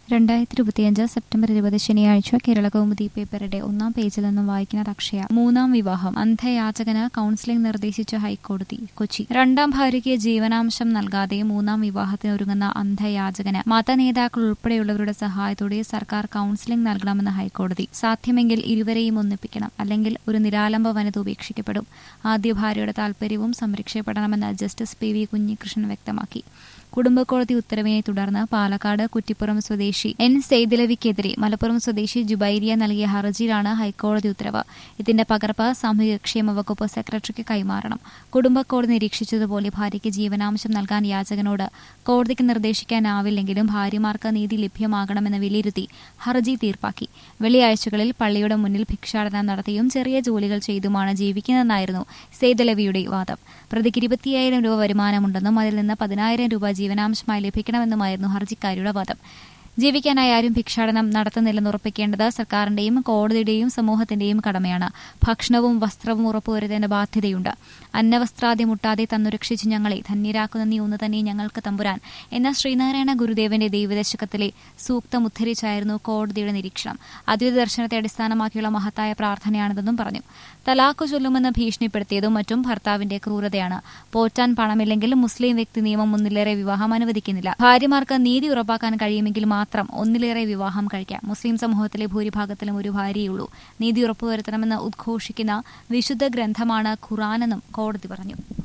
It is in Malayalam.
രണ്ടായിരത്തി ഇരുപത്തിയഞ്ച് സെപ്റ്റംബർ ഇരുപത് ശനിയാഴ്ച കേരള കൗമുദി പേപ്പറുടെ ഒന്നാം പേജിൽ നിന്നും വായിക്കുന്നത് അക്ഷയ മൂന്നാം വിവാഹം അന്ധയാചകന് കൌൺസിലിംഗ് നിർദ്ദേശിച്ച ഹൈക്കോടതി കൊച്ചി രണ്ടാം ഭാര്യയ്ക്ക് ജീവനാംശം നൽകാതെ മൂന്നാം വിവാഹത്തിന് ഒരുങ്ങുന്ന അന്ധയാചകന് മതനേതാക്കൾ ഉൾപ്പെടെയുള്ളവരുടെ സഹായത്തോടെ സർക്കാർ കൌൺസിലിംഗ് നൽകണമെന്ന് ഹൈക്കോടതി സാധ്യമെങ്കിൽ ഇരുവരെയും ഒന്നിപ്പിക്കണം അല്ലെങ്കിൽ ഒരു നിരാലംബ വനിത ഉപേക്ഷിക്കപ്പെടും ആദ്യ ഭാര്യയുടെ താൽപര്യവും സംരക്ഷിക്കപ്പെടണമെന്ന് ജസ്റ്റിസ് പി വി കുഞ്ഞികൃഷ്ണൻ വ്യക്തമാക്കി കുടുംബക്കോടതി ഉത്തരവിനെ തുടർന്ന് പാലക്കാട് കുറ്റിപ്പുറം സ്വദേശി എൻ സെയ്ദലവിക്കെതിരെ മലപ്പുറം സ്വദേശി ജുബൈരിയ നൽകിയ ഹർജിയിലാണ് ഹൈക്കോടതി ഉത്തരവ് ഇതിന്റെ പകർപ്പ് സാമൂഹികക്ഷേമ വകുപ്പ് സെക്രട്ടറിക്ക് കൈമാറണം കുടുംബക്കോടതി നിരീക്ഷിച്ചതുപോലെ ഭാര്യയ്ക്ക് ജീവനാംശം നൽകാൻ യാചകനോട് കോടതിക്ക് നിർദ്ദേശിക്കാനാവില്ലെങ്കിലും ഭാര്യമാർക്ക് നീതി ലഭ്യമാകണമെന്ന് വിലയിരുത്തി ഹർജി തീർപ്പാക്കി വെള്ളിയാഴ്ചകളിൽ പള്ളിയുടെ മുന്നിൽ ഭിക്ഷാടനം നടത്തിയും ചെറിയ ജോലികൾ ചെയ്തുമാണ് ജീവിക്കുന്നതെന്നായിരുന്നു സെയ്ദലവിയുടെ വാദം പ്രതിക്ക് ഇരുപത്തിയായിരം രൂപ വരുമാനമുണ്ടെന്നും അതിൽ നിന്ന് പതിനായിരം രൂപ ജീവനാംശമായി ലഭിക്കണമെന്നുമായിരുന്നു ഹർജിക്കാരിയുടെ വാദം ജീവിക്കാനായി ആരും ഭിക്ഷാടനം നടത്തുന്നില്ലെന്ന് ഉറപ്പിക്കേണ്ടത് സർക്കാരിന്റെയും കോടതിയുടെയും സമൂഹത്തിന്റെയും കടമയാണ് ഭക്ഷണവും വസ്ത്രവും ഉറപ്പുവരുത്തേണ്ട ബാധ്യതയുണ്ട് അന്നവസ്ത്രാദ്യം മുട്ടാതെ തന്നുരക്ഷിച്ച് ഞങ്ങളെ ധന്യരാക്കുന്ന നീ ഒന്ന് തന്നെ ഞങ്ങൾക്ക് തമ്പുരാൻ എന്ന ശ്രീനാരായണ ഗുരുദേവന്റെ ദൈവദശകത്തിലെ സൂക്തം ഉദ്ധരിച്ചായിരുന്നു കോടതിയുടെ നിരീക്ഷണം അദ്വൈത ദർശനത്തെ അടിസ്ഥാനമാക്കിയുള്ള മഹത്തായ പ്രാർത്ഥനയാണിതെന്നും പറഞ്ഞു തലാഖ് ചൊല്ലുമെന്ന് ഭീഷണിപ്പെടുത്തിയതും മറ്റും ഭർത്താവിന്റെ ക്രൂരതയാണ് പോറ്റാൻ പണമില്ലെങ്കിൽ മുസ്ലിം വ്യക്തി നിയമം ഒന്നിലേറെ വിവാഹം അനുവദിക്കുന്നില്ല ഭാര്യമാർക്ക് നീതി ഉറപ്പാക്കാൻ കഴിയുമെങ്കിൽ മാത്രം ഒന്നിലേറെ വിവാഹം കഴിക്കാം മുസ്ലിം സമൂഹത്തിലെ ഭൂരിഭാഗത്തിലും ഒരു ഭാര്യയുള്ളൂ നീതി ഉറപ്പുവരുത്തണമെന്ന് ഉദ്ഘോഷിക്കുന്ന വിശുദ്ധ ഗ്രന്ഥമാണ് ഖുറാനെന്നും കോടതി പറഞ്ഞു